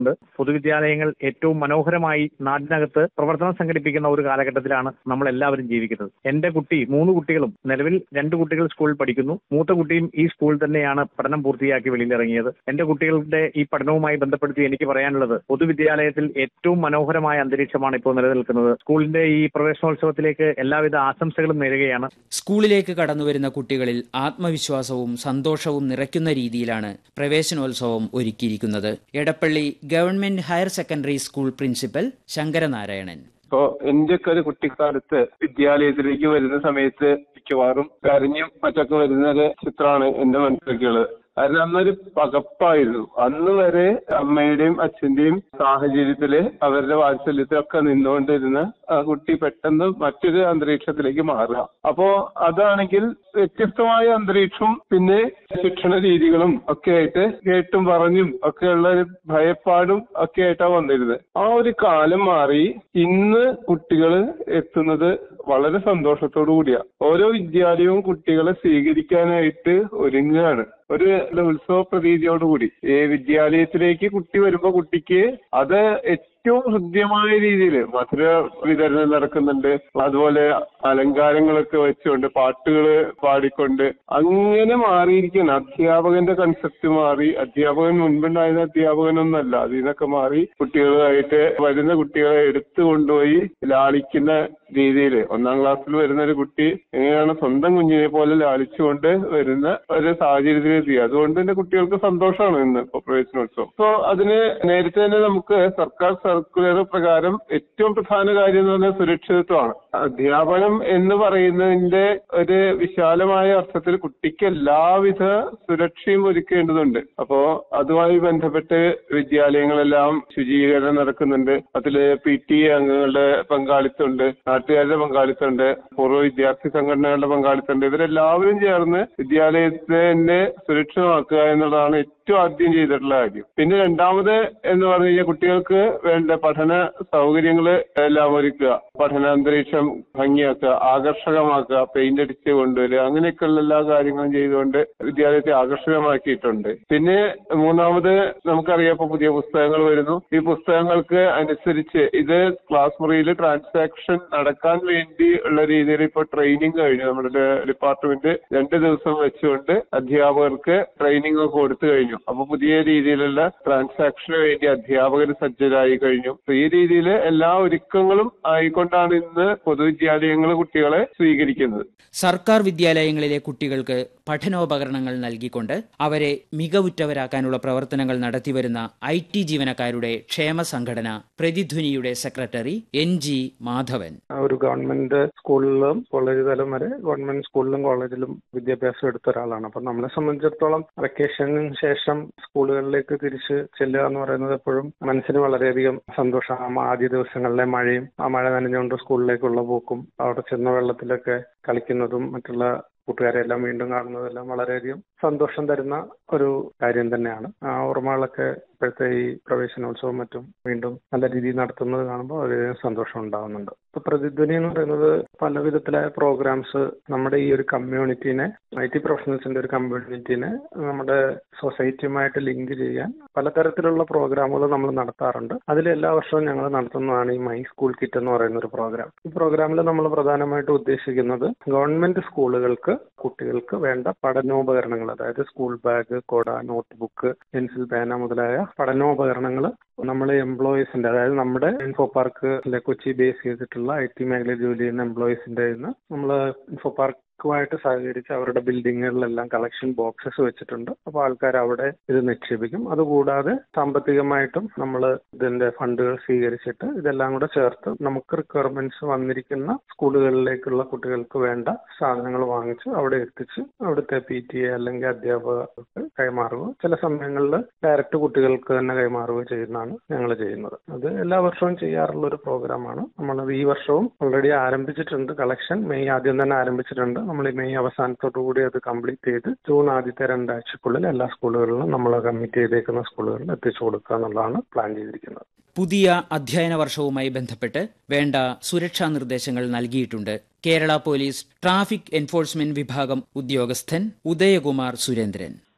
ഉണ്ട് പൊതുവിദ്യാലയങ്ങൾ ഏറ്റവും മനോഹരമായി നാടിനകത്ത് പ്രവർത്തനം സംഘടിപ്പിക്കുന്ന ഒരു കാലഘട്ടത്തിലാണ് നമ്മൾ എല്ലാവരും ജീവിക്കുന്നത് എന്റെ കുട്ടി മൂന്ന് കുട്ടികളും നിലവിൽ രണ്ട് കുട്ടികൾ സ്കൂളിൽ പഠിക്കുന്നു മൂത്ത കുട്ടിയും ഈ സ്കൂളിൽ തന്നെയാണ് പഠനം പൂർത്തിയാക്കി വെളിയിലിറങ്ങിയത് എന്റെ കുട്ടികളുടെ ഈ പഠനവുമായി ബന്ധപ്പെടുത്തി എനിക്ക് പറയാനുള്ളത് പൊതുവിദ്യാലയത്തിൽ ഏറ്റവും മനോഹരമായ അന്തരീക്ഷമാണ് ഇപ്പോൾ നിലനിൽക്കുന്നത് സ്കൂളിന്റെ ഈ പ്രവേശനോത്സവത്തിലേക്ക് എല്ലാവിധ ആശംസകളും നേരുകയാണ് സ്കൂളിലേക്ക് കടന്നുവരുന്ന കുട്ടികളിൽ ആത്മവിശ്വാസവും സന്തോഷവും നിറയ്ക്കുന്ന രീതിയിലാണ് പ്രവേശനോത്സവം ഒരുക്കിയിരിക്കുന്നത് Edappally government higher secondary school principal Sankaranarayanan ഇപ്പോ എന്റെയൊക്കെ ഒരു കുട്ടിക്കാലത്ത് വിദ്യാലയത്തിലേക്ക് വരുന്ന സമയത്ത് മിക്കവാറും കരഞ്ഞും മറ്റൊക്കെ വരുന്ന ഒരു ചിത്രമാണ് എന്റെ മനസ്സിലേക്കുള്ളത് കാരണം അന്നൊരു പകപ്പായിരുന്നു അന്ന് വരെ അമ്മയുടെയും അച്ഛന്റെയും സാഹചര്യത്തില് അവരുടെ വാത്സല്യത്തിലൊക്കെ നിന്നുകൊണ്ടിരുന്ന ആ കുട്ടി പെട്ടെന്ന് മറ്റൊരു അന്തരീക്ഷത്തിലേക്ക് മാറുക അപ്പോ അതാണെങ്കിൽ വ്യത്യസ്തമായ അന്തരീക്ഷവും പിന്നെ ശിക്ഷണ രീതികളും ഒക്കെ ആയിട്ട് കേട്ടും പറഞ്ഞും ഒക്കെയുള്ള ഒരു ഭയപ്പാടും ഒക്കെ ആയിട്ടാണ് വന്നിരുന്നത് ആ ഒരു കാലം മാറി ഇന്ന് കുട്ടികൾ എത്തുന്നത് വളരെ സന്തോഷത്തോടു കൂടിയാ ഓരോ വിദ്യാലയവും കുട്ടികളെ സ്വീകരിക്കാനായിട്ട് ഒരുങ്ങുകയാണ് ഒരു ഉത്സവ പ്രതീതിയോടുകൂടി ഈ വിദ്യാലയത്തിലേക്ക് കുട്ടി വരുമ്പോ കുട്ടിക്ക് അത് ഏറ്റവും ഹൃദ്യമായ രീതിയിൽ മധുര വിതരണം നടക്കുന്നുണ്ട് അതുപോലെ അലങ്കാരങ്ങളൊക്കെ വെച്ചുകൊണ്ട് പാട്ടുകൾ പാടിക്കൊണ്ട് അങ്ങനെ മാറിയിരിക്കുകയാണ് അധ്യാപകന്റെ കൺസെപ്റ്റ് മാറി അധ്യാപകൻ മുൻപുണ്ടായിരുന്ന അധ്യാപകനൊന്നല്ല അതിൽ നിന്നൊക്കെ മാറി കുട്ടികളുമായിട്ട് വരുന്ന കുട്ടികളെ എടുത്തു കൊണ്ടുപോയി ലാളിക്കുന്ന രീതിയിൽ ഒന്നാം ക്ലാസ്സിൽ വരുന്ന ഒരു കുട്ടി എങ്ങനെയാണ് സ്വന്തം കുഞ്ഞിനെ പോലെ ലാളിച്ചുകൊണ്ട് വരുന്ന ഒരു സാഹചര്യത്തിലെത്തി അതുകൊണ്ട് തന്നെ കുട്ടികൾക്ക് സന്തോഷമാണ് ഇന്ന് ഇപ്പൊ പ്രവേശനോത്സവം അപ്പോ അതിന് നേരത്തെ തന്നെ നമുക്ക് സർക്കാർ സർക്കുലർ പ്രകാരം ഏറ്റവും പ്രധാന കാര്യം എന്ന് പറഞ്ഞാൽ സുരക്ഷിതത്വമാണ് അധ്യാപനം എന്ന് പറയുന്നതിന്റെ ഒരു വിശാലമായ അർത്ഥത്തിൽ കുട്ടിക്ക് എല്ലാവിധ സുരക്ഷയും ഒരുക്കേണ്ടതുണ്ട് അപ്പോ അതുമായി ബന്ധപ്പെട്ട് വിദ്യാലയങ്ങളെല്ലാം ശുചീകരണം നടക്കുന്നുണ്ട് അതില് പി ടി എ അംഗങ്ങളുടെ പങ്കാളിത്തമുണ്ട് നാട്ടുകാരുടെ പങ്കാളിത്തമുണ്ട് പൂർവ്വ വിദ്യാർത്ഥി സംഘടനകളുടെ പങ്കാളിത്തമുണ്ട് ഇവരെല്ലാവരും ചേർന്ന് വിദ്യാലയത്തെ തന്നെ സുരക്ഷിതമാക്കുക എന്നുള്ളതാണ് ഏറ്റവും ആദ്യം ചെയ്തിട്ടുള്ള കാര്യം പിന്നെ രണ്ടാമത് എന്ന് പറഞ്ഞു കഴിഞ്ഞാൽ കുട്ടികൾക്ക് വേണ്ട പഠന സൗകര്യങ്ങൾ എല്ലാം ഒരുക്കുക പഠനാന്തരീക്ഷം ഭംഗിയാക്കുക ആകർഷകമാക്കുക പെയിന്റ് അടിച്ച് കൊണ്ടുവരിക അങ്ങനെയൊക്കെയുള്ള എല്ലാ കാര്യങ്ങളും ചെയ്തുകൊണ്ട് വിദ്യാലയത്തെ ആകർഷകമാക്കിയിട്ടുണ്ട് പിന്നെ മൂന്നാമത് നമുക്കറിയാം ഇപ്പൊ പുതിയ പുസ്തകങ്ങൾ വരുന്നു ഈ പുസ്തകങ്ങൾക്ക് അനുസരിച്ച് ഇത് ക്ലാസ് മുറിയിൽ ട്രാൻസാക്ഷൻ നടക്കാൻ വേണ്ടി ഉള്ള രീതിയിൽ ഇപ്പൊ ട്രെയിനിങ് കഴിഞ്ഞു നമ്മുടെ ഡിപ്പാർട്ട്മെന്റ് രണ്ട് ദിവസം വെച്ചുകൊണ്ട് അധ്യാപകർക്ക് ട്രെയിനിങ് ഒക്കെ കൊടുത്തു കഴിഞ്ഞു അപ്പൊ പുതിയ രീതിയിലുള്ള ട്രാൻസാക്ഷന് വേണ്ടി അധ്യാപകർ സജ്ജരായി കഴിഞ്ഞു അപ്പൊ ഈ രീതിയിൽ എല്ലാ ഒരുക്കങ്ങളും ആയിക്കൊണ്ടാണ് ഇന്ന് പൊതുവിദ്യാലയങ്ങൾ കുട്ടികളെ സ്വീകരിക്കുന്നത് സർക്കാർ വിദ്യാലയങ്ങളിലെ കുട്ടികൾക്ക് പഠനോപകരണങ്ങൾ നൽകിക്കൊണ്ട് അവരെ മികവുറ്റവരാക്കാനുള്ള പ്രവർത്തനങ്ങൾ നടത്തിവരുന്ന ഐ ടി ജീവനക്കാരുടെ ക്ഷേമ സംഘടന പ്രതിധ്വനിയുടെ സെക്രട്ടറി എൻ ജി മാധവൻ ഒരു ഗവൺമെന്റ് സ്കൂളിലും കോളേജ് തലം വരെ ഗവൺമെന്റ് സ്കൂളിലും കോളേജിലും വിദ്യാഭ്യാസം എടുത്ത ഒരാളാണ് അപ്പൊ നമ്മളെ സംബന്ധിച്ചിടത്തോളം വെക്കേഷന് ശേഷം സ്കൂളുകളിലേക്ക് തിരിച്ച് ചെല്ലുക എന്ന് പറയുന്നത് എപ്പോഴും മനസ്സിന് വളരെയധികം സന്തോഷമാണ് ആദ്യ ദിവസങ്ങളിലെ മഴയും ആ മഴ നനഞ്ഞുകൊണ്ട് സ്കൂളിലേക്കുള്ള പോക്കും അവിടെ ചെന്ന വെള്ളത്തിലൊക്കെ കളിക്കുന്നതും മറ്റുള്ള കൂട്ടുകാരെ എല്ലാം വീണ്ടും കാണുന്നതെല്ലാം വളരെയധികം സന്തോഷം തരുന്ന ഒരു കാര്യം തന്നെയാണ് ആ ഓർമ്മകളൊക്കെ ഇപ്പോഴത്തെ ഈ പ്രവേശനോത്സവം മറ്റും വീണ്ടും നല്ല രീതിയിൽ നടത്തുന്നത് കാണുമ്പോൾ വളരെയധികം സന്തോഷം ഉണ്ടാകുന്നുണ്ട് ഇപ്പൊ പ്രതിധ്വനി എന്ന് പറയുന്നത് പല വിധത്തിലായ പ്രോഗ്രാംസ് നമ്മുടെ ഈ ഒരു കമ്മ്യൂണിറ്റീനെ ഐ ടി പ്രൊഫഷണൽസിന്റെ ഒരു കമ്മ്യൂണിറ്റീനെ നമ്മുടെ സൊസൈറ്റിയുമായിട്ട് ലിങ്ക് ചെയ്യാൻ പലതരത്തിലുള്ള പ്രോഗ്രാമുകൾ നമ്മൾ നടത്താറുണ്ട് അതിൽ എല്ലാ വർഷവും ഞങ്ങൾ നടത്തുന്നതാണ് ഈ മൈ സ്കൂൾ കിറ്റ് എന്ന് പറയുന്ന ഒരു പ്രോഗ്രാം ഈ പ്രോഗ്രാമിൽ നമ്മൾ പ്രധാനമായിട്ട് ഉദ്ദേശിക്കുന്നത് ഗവൺമെന്റ് സ്കൂളുകൾക്ക് കുട്ടികൾക്ക് വേണ്ട പഠനോപകരണങ്ങൾ അതായത് സ്കൂൾ ബാഗ് കൊട നോട്ട്ബുക്ക് പെൻസിൽ പേന മുതലായ പഠനോപകരണങ്ങൾ നമ്മൾ എംപ്ലോയീസിന്റെ അതായത് നമ്മുടെ ഇൻഫോ പാർക്ക് കൊച്ചി ബേസ് ചെയ്തിട്ടുള്ള ഐ ടി മേഖലയിൽ ജോലി ചെയ്യുന്ന എംപ്ലോയീസിന്റെ നമ്മൾ ഇൻഫോ പാർക്ക് ബാങ്കുമായിട്ട് സഹകരിച്ച് അവരുടെ ബിൽഡിങ്ങുകളിലെല്ലാം കളക്ഷൻ ബോക്സസ് വെച്ചിട്ടുണ്ട് അപ്പോൾ ആൾക്കാർ അവിടെ ഇത് നിക്ഷേപിക്കും അതുകൂടാതെ സാമ്പത്തികമായിട്ടും നമ്മൾ ഇതിന്റെ ഫണ്ടുകൾ സ്വീകരിച്ചിട്ട് ഇതെല്ലാം കൂടെ ചേർത്ത് നമുക്ക് റിക്വയർമെന്റ്സ് വന്നിരിക്കുന്ന സ്കൂളുകളിലേക്കുള്ള കുട്ടികൾക്ക് വേണ്ട സാധനങ്ങൾ വാങ്ങിച്ച് അവിടെ എത്തിച്ച് അവിടുത്തെ പി ടി എ അല്ലെങ്കിൽ അധ്യാപകർക്ക് കൈമാറുക ചില സമയങ്ങളിൽ ഡയറക്റ്റ് കുട്ടികൾക്ക് തന്നെ കൈമാറുക ചെയ്യുന്നതാണ് ഞങ്ങൾ ചെയ്യുന്നത് അത് എല്ലാ വർഷവും ചെയ്യാറുള്ള ഒരു പ്രോഗ്രാമാണ് നമ്മളത് ഈ വർഷവും ഓൾറെഡി ആരംഭിച്ചിട്ടുണ്ട് കളക്ഷൻ മെയ് ആദ്യം തന്നെ ആരംഭിച്ചിട്ടുണ്ട് നമ്മൾ ഈ മെയ് അവസാനത്തോടു കൂടി അത് കംപ്ലീറ്റ് ചെയ്ത് ജൂൺ ആദ്യത്തെ രണ്ടാഴ്ചക്കുള്ളിൽ എല്ലാ സ്കൂളുകളിലും നമ്മൾ കമ്മിറ്റ് ചെയ്തേക്കുന്ന സ്കൂളുകളിൽ എത്തിച്ചു കൊടുക്കുക എന്നുള്ളതാണ് പ്ലാൻ ചെയ്തിരിക്കുന്നത് പുതിയ അധ്യയന വർഷവുമായി ബന്ധപ്പെട്ട് വേണ്ട സുരക്ഷാ നിർദ്ദേശങ്ങൾ നൽകിയിട്ടുണ്ട് കേരള പോലീസ് ട്രാഫിക് എൻഫോഴ്സ്മെന്റ് വിഭാഗം ഉദ്യോഗസ്ഥൻ ഉദയകുമാർ സുരേന്ദ്രൻ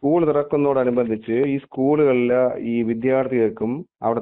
സ്കൂൾ തുറക്കുന്നതോടനുബന്ധിച്ച് ഈ സ്കൂളുകളിലെ ഈ വിദ്യാർത്ഥികൾക്കും അവിടെ